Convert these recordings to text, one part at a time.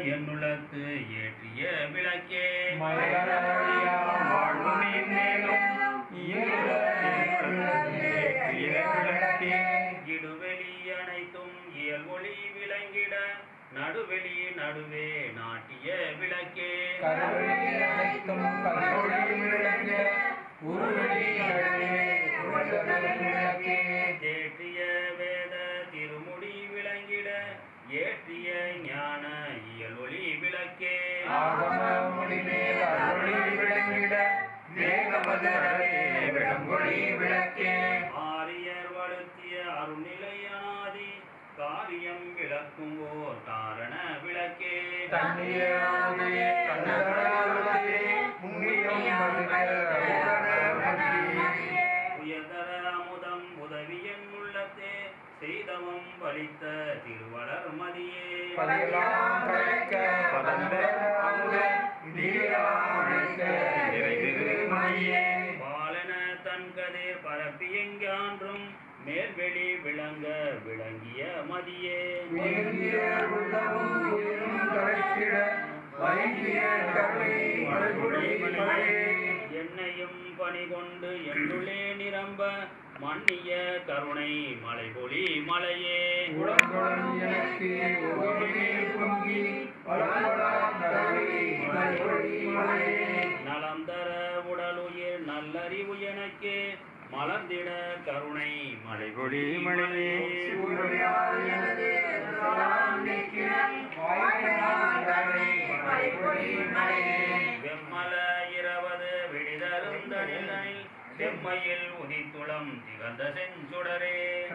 என்னுள்ளத்து ஏற்றிய விளக்கே மயலழியா வாழ்வுமின் மேலும் இயங்குக ஏற்றிய விளக்கே. இடுவெளி அனைத்தும் இயல்வொளி விளங்கிட நடுவெளி நடுவே நாட்டிய விளக்கே கருவெளி அனைத்தும் கல்லொளி விளங்க, உருவெளி நடுவே உருவெளி விளக்கே. ஏற்றிய வேத திருமுடி விளங்கிட ஏற்றிய ஞான இயல்வொளி விளக்கே ஆகம முடிமேல் அருளி விளங்கிட, வேகமது அறவே விளங்கொளி விளக்கே. ஆரியர் வழுத்திய அருள்நிலை அனாதி காரியம் விளக்கும் ஓர் காரண விளக்கே தன்னிய ஆணையே கண்ணகரே, புண்ணியம் மதுக அருகணபதியே. உயர்தர அமுதம் உதவியன் உள்ளத்தே செய்தவம் பலித்த திருவளர் மதியே பதியெல்லாம் கரைக்க பதந்த அமுத, நீரெல்லாம் அழைக்க நிறைதிரு மணியே. பாலன தன் கதிர் பரப்பி எங்கான்றும் மேல்வெளி விளங்க விளங்கிய மதியே உயர்ந்திய உள்ளமும் உயிரும் கரைத்திட, வைகிய கருணை மலைகுடி மலையே. என்னையும் பணி கொண்டு என்னுள்ளே நிரம்ப மன்னிய கருணை மலைபொழி மலையே உடம்புடன் எனக்கு உவமையில் பொங்கி, பலபலாம் நரவை மலைகுடி மலையே. நலம் தர உடலுயிர் நல்லறிவு எனக்கு மலர்ந்திட கருணை மலைபொழி மலையே சூரியனாய் எனது சாரம் நீக்கிட, வாய்மையால் கருணை மலைகுடி மலையே. வெம்மல இரவது விடிதருந்தனில் செம்மையில் உதித்துளம் திகழ்ந்த செஞ்சுடரே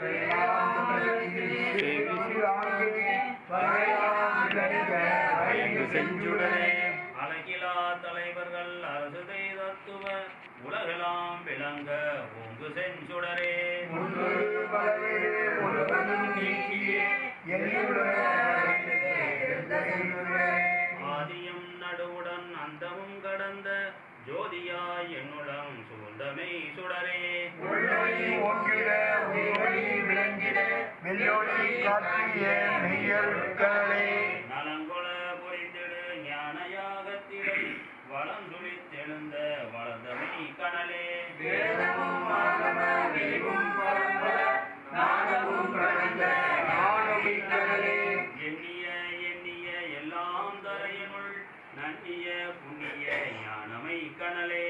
செஞ்சுடனே அழகிலா தலைவர்கள் அரசு தத்துவ உலகெல்லாம் விளங்க ஓங்கு செஞ்சுடரே ஆதியும் நடுவுடன் அந்தமும் கடந்த ஜோதியாய் என்னுடம் சூழ்ந்தமை சுடரே நலங்கொள புரிந்திடு ஞான யாகத்திலே வளந்துளித்தெழுந்த வளர்ந்தமை கனலே எண்ணிய எண்ணிய எல்லாம் தரையினுள் நன்னிய புண்ணிய ஞானமை கனலே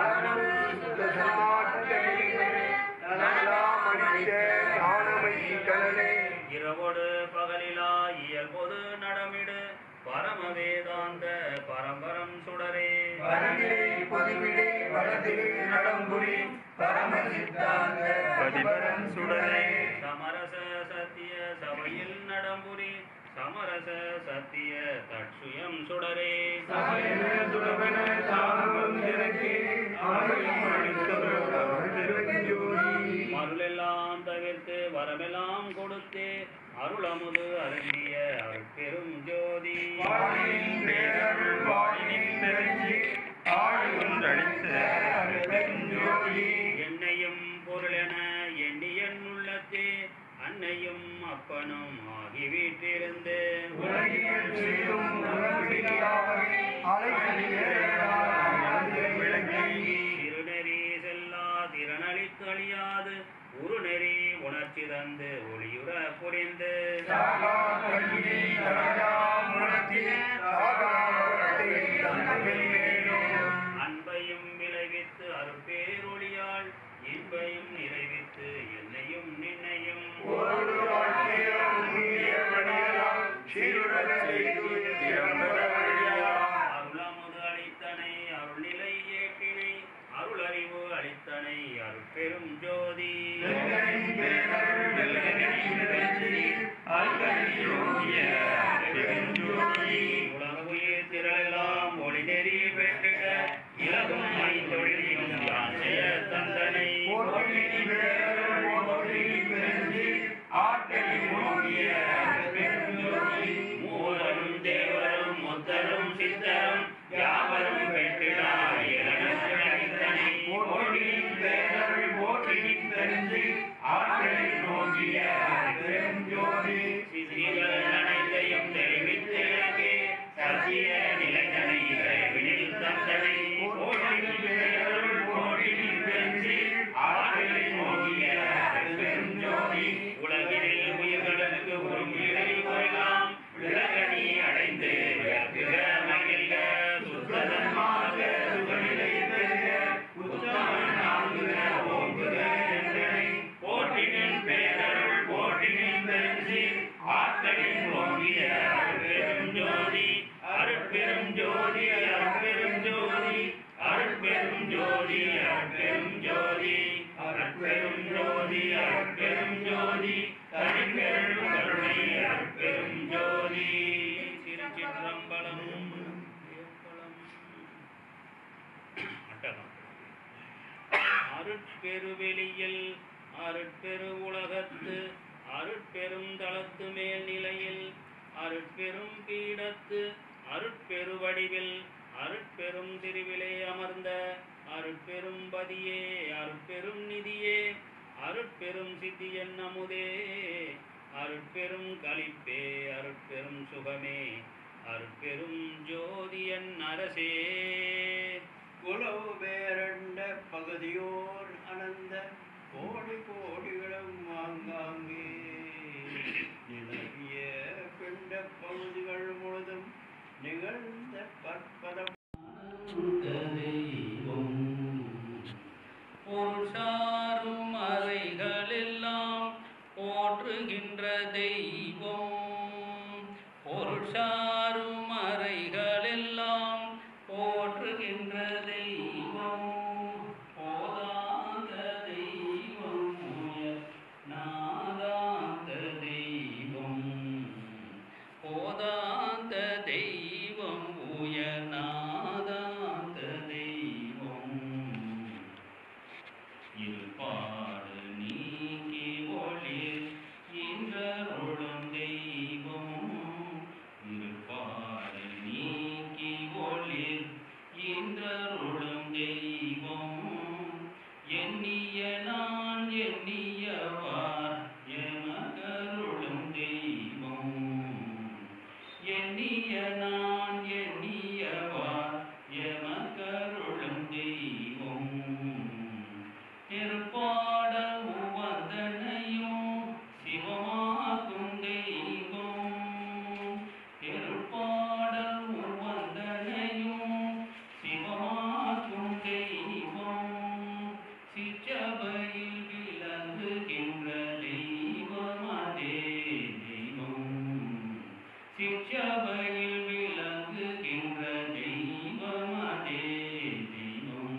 இரவோடு பகலிலா இயல்பொது நடமிடு பரம வேதாந்த பரம்பரம் சுடரே பதிபரன் சுடரே சமரச சத்திய சபையில் நடம்புரி சமரச சத்திய தட்சுயம் சுடரே மருளெல்லாம் தவிர்த்து வரமெல்லாம் கொடுத்து அருளமுது அருந்திய அருட்பெரும் ஜோதி என்னையும் பொருளென எண்ணியன் உள்ளத்தே அன்னையும் அப்பனும் ஆகி வீட்டிருந்து திருநெறி செல்லா திறனளித்தழியாது உருநெறி உணர்ச்சி தந்து ஒளியுற புரிந்து அன்பையும் விளைவித்து அருப்பேரொளியால் இன்பையும் நிறைவித்து என்னையும் நின்னையும் அருளமுது அளித்தனை அருள்நிலை ஏற்றினை அருளறிவு அளித்தனை அருட்பெரும் ஜோதி யோகிய அருட்பெருவெளியில் அருட்பெரு உலகத்து அருட்பெரும் தளத்து மேல் நிலையில் அருட்பெரும் பீடத்து அருட்பெருவடிவில் அருட்பெரும் திருவிலே அமர்ந்த அருட்பெரும் பதியே அருட்பெரும் நிதியே அருட்பெரும் சித்தியன் அமுதே அருட்பெரும் களிப்பே அருட்பெரும் சுகமே அருட்பெரும் ஜோதியன் அரசே உலவு பேரண்ட பகுதியோர் அனந்த கோடி கோடிகளும் ஆங்காங்கே நிலவிய பிண்ட பகுதிகள் முழுதும் நிகழ்ந்த பற்பல தெய்வம் பொருசாரும் அறைகளெல்லாம் போற்றுகின்ற தெய்வம் பொருசாரும் அறைகளெல்லாம் போற்றுகின்ற தெய்வம் போதாந்த தெய்வம் உயர் நாதாந்த தெய்வம் போதாந்த தெய்வம் உயர் நாதாந்த தெய்வம் இருப்பாடு நீக்கி ஒளிர் இன்றருளும் தெய்வம் இருப்பாடு நீக்கி ஒளிர் இன்றருளும் தெய்வம் எண்ணிய நான் எண்ணியவார் எமகருளும் தெய்வம் எண்ணிய நான் எண்ணியவார் எமகருளும் தெய்வம் திருப்பாட உவந்தனையும் சிவமாக்கும் தெய்வம் திருப்பாட உவந்தனையும் சிவமாக்கும் தெய்வம் சிற்றபையில் விளங்குகின்ற தெய்வம் அதே தெய்வம் சிற்றபையில் விளங்குகின்ற தெய்வம் அதே தெய்வம்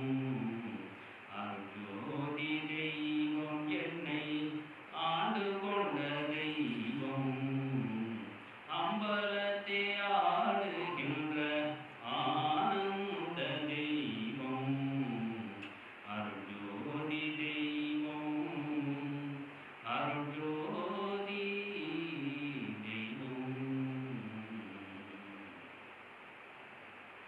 அருஜோதி தெய்வம் என்னை ஆண்டு கொண்ட தெய்வம் அம்பலத்தை ஆடுகின்ற ஆனந்த தெய்வம் அருஜோதி தெய்வம் அருஜோதி தெய்வம்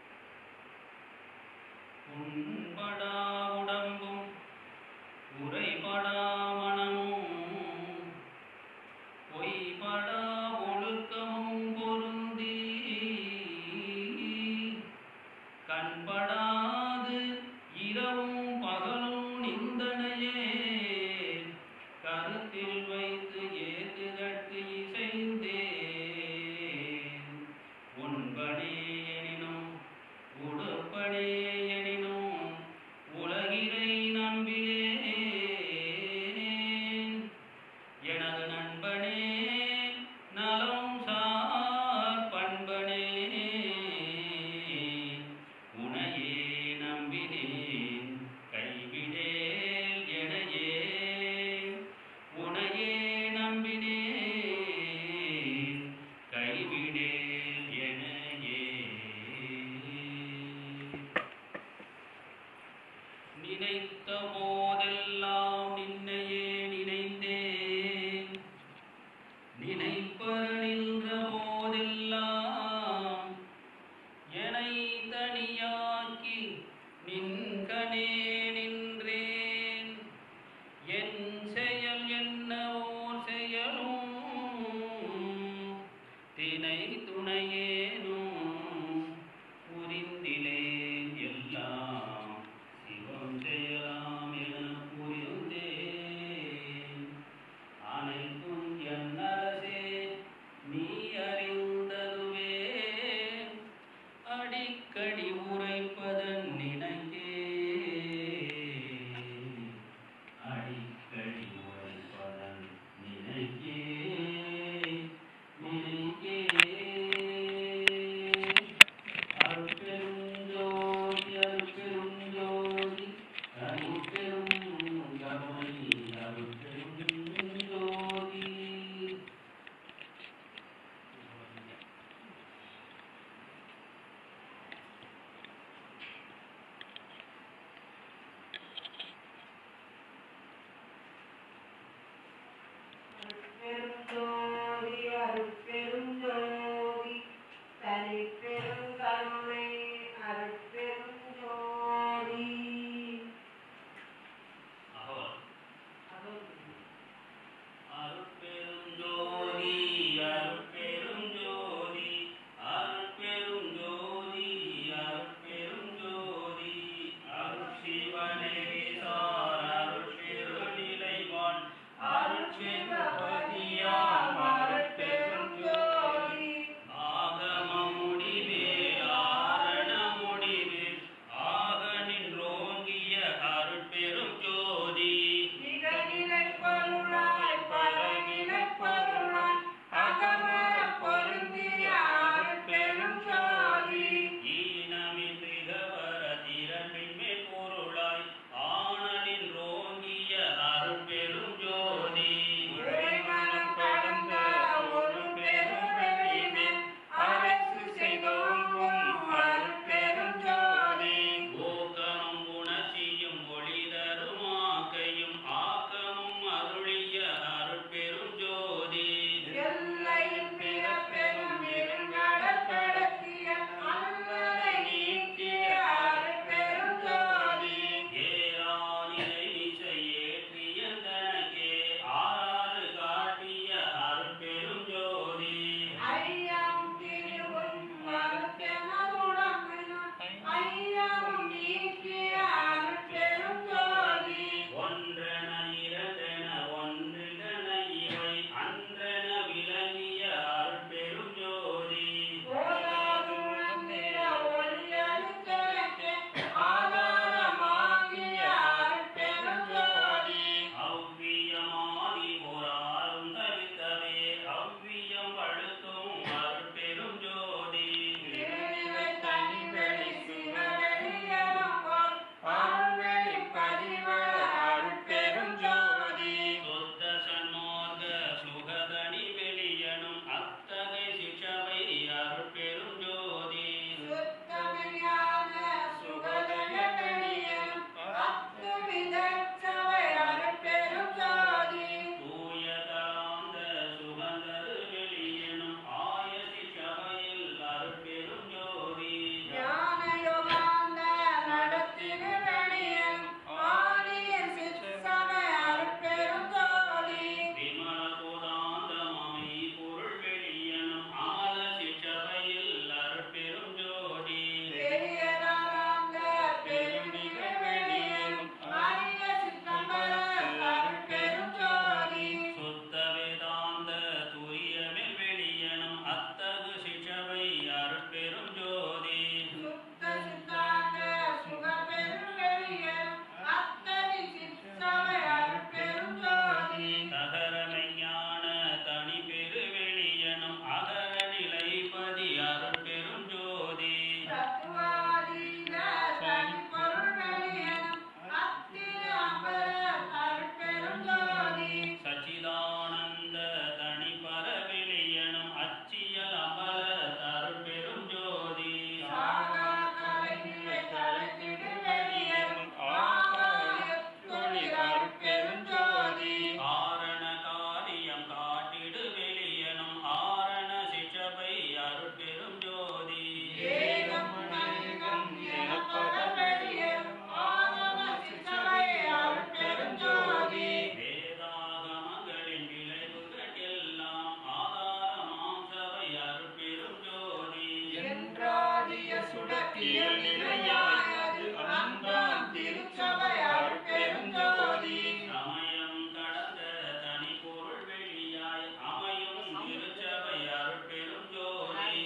சக்தியில் நிலையாயது அன்றாம் திருச்சபை அருட்பெருஞ்சோதி சமயம் கடந்த தனி பொருள் வெளியாய் அமையும் திருச்சபை அருட்பெரும் ஜோதி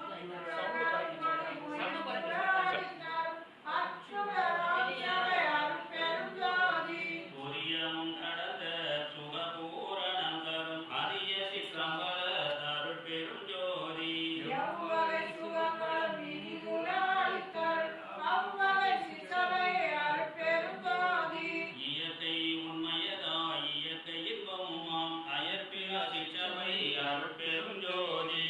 புரியமும் கடந்த சுகபூரணம் தரும் அரிய சிற்றம்பல அருட்பெரும் ஜோதி இயற்கை உண்மையதாய் இயற்கை இன்பமுமாம் அயற்பிற சிற்றபை அருட்பெரும் ஜோதி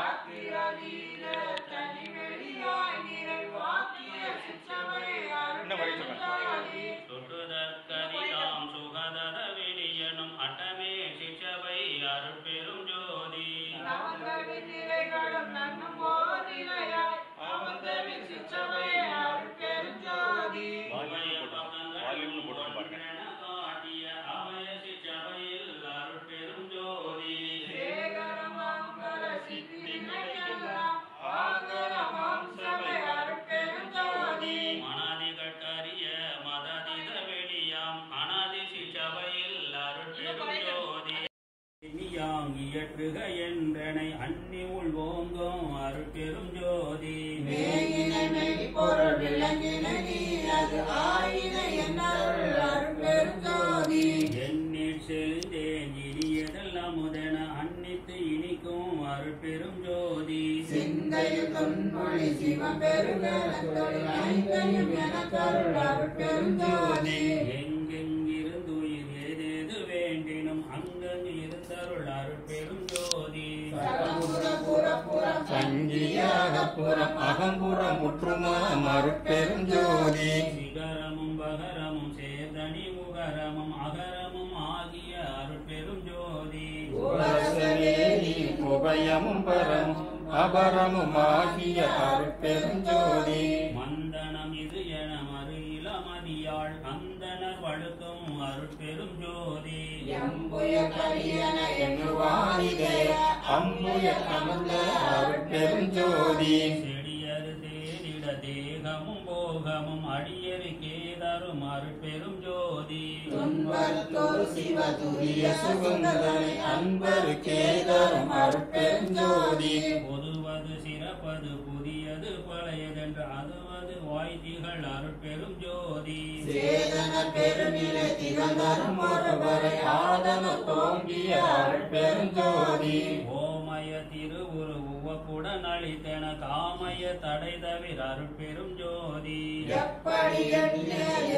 சுற்றுதற்கரிதாம் சுகதர விடியனும் அட்டமே சிற்றபை அருட்பெரும் ஜோதி உபய பக்கங்களும் ஒன்றென காட்டிய அபய சிற்றபையில் அருட்பெரும் ஜோதி மனதிகட்டறிய மததித வெளியாம் அனாதி சிற்றபையில் அருட்பெரும் ஜோதி இனியாங் இயற்றுக என்றனை அன்னி உள்வோங்கும் அருட்பெரும் ஜோதி எண்ணீர் செழுந்தேன் இனியதெல்லாம் முதன அன்னித்து இனிக்கும் அருட்பெரும் ஜோதி சிந்தையில் தொன்மொழி சிவபெருக ஐந்தையும் எனக்கருள் அருட்பெருஞ்சோதி எங்கெங்கிருந்துயிர் ஏதேது வேண்டினும் அங்கங்கு இருந்தருள் அருட்பெரும் ஜோதி சங்கியாகப்புறம் அகம்புறம் முற்றுமாம் அருட்பெருஞ்சோதி சிகரமும் பகரமும் சேர்தனி உகரமும் அகரமும் ஆகிய அருட்பெரும் ஜோதி உலசவேலி உபயமும் பரமும் அபரமும் ஆகிய அருட்பெருஞ்சோதி மந்தனம் இது என மறு இளமதியாள் அந்தனர் வழுக்கும் அருட்பெரும் ஜோதி எம்புய கரியன எண்ணுவானிதே அம்புய கமந்த அருட்பெருஞ்சோதி செடியரு தேடிட தேகமும் போகமும் அடியரு கேதரும் அருட்பெரும் ஜோதி துன்பத்தொரு சிவ துரிய சுகந்தனை அன்பரு கேதரும் அருட்பெருஞ்சோதி பொதுவது சிறப்பது புதியது பழையதென்று அதுவது வாய்த்திகள் அருட்பெரும் ஜோதி சேதன பெருநிலை திகழ்ந்தரும் ஒருவரை ஆதன தோங்கிய அருட்பெருஞ்சோதி ஓமய திருவுரு உவப்புடன் அளித்தன காமய தடை தவிர அருட்பெரும் ஜோதி எப்படி எண்ணிய